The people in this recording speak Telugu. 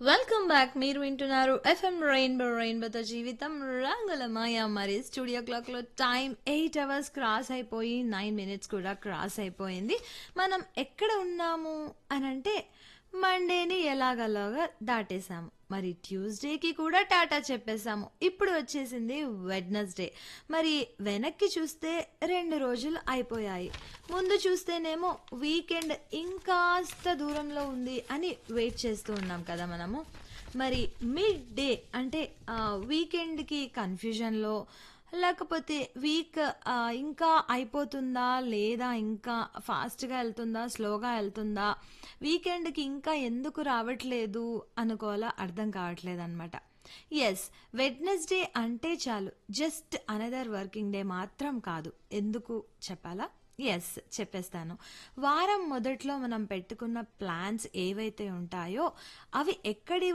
వెల్కమ్ బ్యాక్ మీరు వింటున్నారు ఎఫ్ఎం రెయిన్బో రెయిన్బోతో జీవితం రంగుల మాయ మరి స్టూడియో క్లాక్ లో టైం ఎయిట్ అవర్స్ క్రాస్ అయిపోయి నైన్ మినిట్స్ కూడా క్రాస్ అయిపోయింది మనం ఎక్కడ ఉన్నాము అని అంటే మండేని ఎలాగలాగా దాటేసాము మరి ట్యూస్డేకి కూడా టాటా చెప్పేశాము ఇప్పుడు వచ్చేసింది వెడ్నెస్డే మరి వెనక్కి చూస్తే రెండు రోజులు అయిపోయాయి ముందు చూస్తేనేమో వీకెండ్ ఇంకాస్త దూరంలో ఉంది అని వెయిట్ చేస్తూ ఉన్నాం కదా మనము మరి మిడ్ డే అంటే వీకెండ్కి కన్ఫ్యూజన్లో లేకపోతే వీక్ ఇంకా అయిపోతుందా లేదా ఇంకా ఫాస్ట్గా వెళ్తుందా స్లోగా వెళ్తుందా వీకెండ్కి ఇంకా ఎందుకు రావట్లేదు అనుకోవాలా అర్థం కావట్లేదు అనమాట ఎస్ వెడ్నెస్డే అంటే చాలు జస్ట్ అనదర్ వర్కింగ్ డే మాత్రం కాదు ఎందుకు చెప్పాలా ఎస్ చెప్పేస్తాను వారం మొదట్లో మనం పెట్టుకున్న ప్లాన్స్ ఏవైతే ఉంటాయో అవి ఎక్కడి